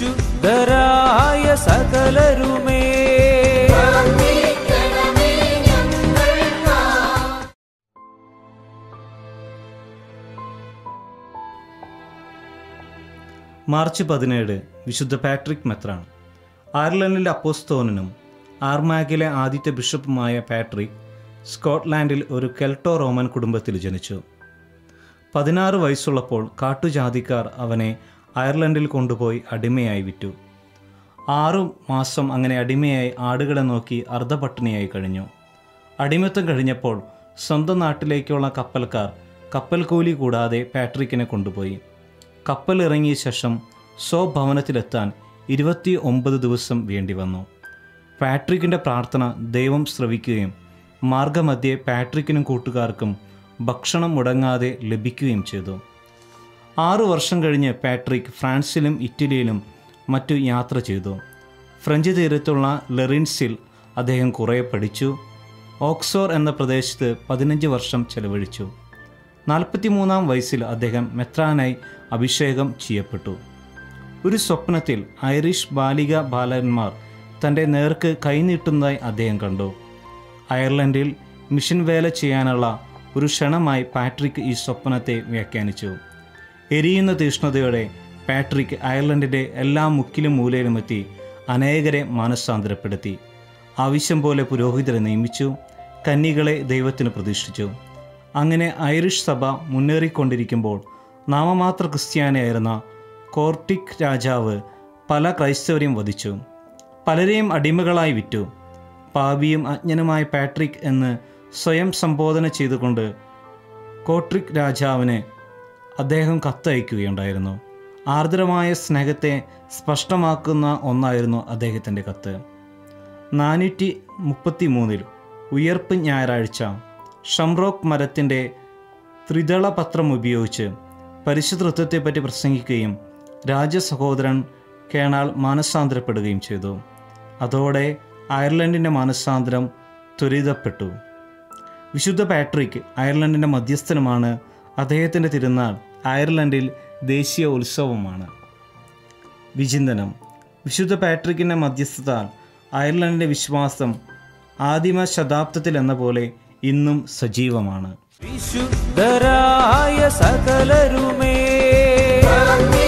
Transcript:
വിശുദ്ധരായ സകലരുമേ പ്രാർത്ഥിക്കണമേ ഞങ്ങൾക്കായി മാർച്ച് പതിനേഴ് വിശുദ്ധ പാട്രിക് മെത്രാൻ അയർലൻഡിലെ അപ്പോസ്തോനും ആർമാഗിലെ ആദ്യത്തെ ബിഷപ്പുമായ പാട്രിക് സ്കോട്ട്ലാൻഡിൽ ഒരു കെൽട്ടോ റോമൻ കുടുംബത്തിൽ ജനിച്ചു പതിനാറ് വയസ്സുള്ളപ്പോൾ കാട്ടുജാതിക്കാർ അവനെ അയർലൻഡിൽ കൊണ്ടുപോയി അടിമയായി വിറ്റു ആറു മാസം അങ്ങനെ അടിമയായി ആടുകളെ നോക്കി അർദ്ധപട്ടിണിയായി കഴിഞ്ഞു അടിമത്തം കഴിഞ്ഞപ്പോൾ സ്വന്തം നാട്ടിലേക്കുള്ള കപ്പൽക്കാർ കപ്പൽ കൂലി കൂടാതെ പാട്രിക്കിനെ കൊണ്ടുപോയി കപ്പൽ ഇറങ്ങിയ ശേഷം സ്വഭവനത്തിലെത്താൻ ഇരുപത്തി ഒമ്പത് ദിവസം വേണ്ടി വന്നു പാട്രിക്കിൻ്റെ പ്രാർത്ഥന ദൈവം ശ്രവിക്കുകയും മാർഗമധ്യേ പാട്രിക്കിനും കൂട്ടുകാർക്കും ഭക്ഷണം മുടങ്ങാതെ ലഭിക്കുകയും ചെയ്തു ആറു വർഷം കഴിഞ്ഞ് പാട്രിക് ഫ്രാൻസിലും ഇറ്റലിയിലും മറ്റു യാത്ര ചെയ്തു ഫ്രഞ്ച് തീരത്തുള്ള ലെറിൻസിൽ അദ്ദേഹം കുറേ പഠിച്ചു ഓക്സോർ എന്ന പ്രദേശത്ത് പതിനഞ്ച് വർഷം ചെലവഴിച്ചു നാൽപ്പത്തിമൂന്നാം വയസ്സിൽ അദ്ദേഹം മെത്രാനായി അഭിഷേകം ചെയ്യപ്പെട്ടു ഒരു സ്വപ്നത്തിൽ ഐറിഷ് ബാലിക ബാലന്മാർ തൻ്റെ നേർക്ക് കൈനീട്ടുന്നതായി അദ്ദേഹം കണ്ടു അയർലൻഡിൽ മിഷൻ വേല ചെയ്യാനുള്ള ഒരു ക്ഷണമായി പാട്രിക് ഈ സ്വപ്നത്തെ വ്യാഖ്യാനിച്ചു എരിയുന്ന തീഷ്ണതയോടെ പാട്രിക് അയർലൻഡിൻ്റെ എല്ലാ മുക്കിലും മൂലയിലുമെത്തി അനേകരെ മാനസാന്തരപ്പെടുത്തി ആവശ്യം പോലെ പുരോഹിതരെ നിയമിച്ചു കന്യകളെ ദൈവത്തിന് പ്രതിഷ്ഠിച്ചു അങ്ങനെ ഐറിഷ് സഭ മുന്നേറിക്കൊണ്ടിരിക്കുമ്പോൾ നാമമാത്ര ക്രിസ്ത്യാനിയായിരുന്ന കോർട്ടിക് രാജാവ് പല ക്രൈസ്തവരെയും വധിച്ചു പലരെയും അടിമകളായി വിറ്റു പാപിയും അജ്ഞനുമായ പാട്രിക് എന്ന് സ്വയം സംബോധന ചെയ്തുകൊണ്ട് കോട്രിക് രാജാവിന് അദ്ദേഹം കത്തയക്കുകയുണ്ടായിരുന്നു ആർദ്രമായ സ്നേഹത്തെ സ്പഷ്ടമാക്കുന്ന ഒന്നായിരുന്നു അദ്ദേഹത്തിൻ്റെ കത്ത് നാനൂറ്റി മുപ്പത്തി മൂന്നിൽ ഉയർപ്പ് ഞായറാഴ്ച ഷംറോക്ക് മരത്തിൻ്റെ ത്രിതള പത്രം ഉപയോഗിച്ച് പരിശുദ്ധത്വത്തെപ്പറ്റി പ്രസംഗിക്കുകയും രാജസഹോദരൻ കേണാൾ മാനസാന്തരപ്പെടുകയും ചെയ്തു അതോടെ അയർലൻഡിൻ്റെ മാനസാന്തരം ത്വരിതപ്പെട്ടു വിശുദ്ധ പാട്രിക് അയർലൻഡിൻ്റെ മധ്യസ്ഥനുമാണ് അദ്ദേഹത്തിൻ്റെ തിരുനാൾ അയർലൻഡിൽ ദേശീയ ഉത്സവമാണ് വിചിന്തനം വിശുദ്ധ പാട്രിക്കിൻ്റെ മധ്യസ്ഥതാൽ അയർലൻഡിൻ്റെ വിശ്വാസം ആദിമ ശതാബ്ദത്തിൽ എന്ന പോലെ ഇന്നും സജീവമാണ് വിശുദ്ധരായ സകലരുമേ പ്രാർത്ഥിക്കണമേ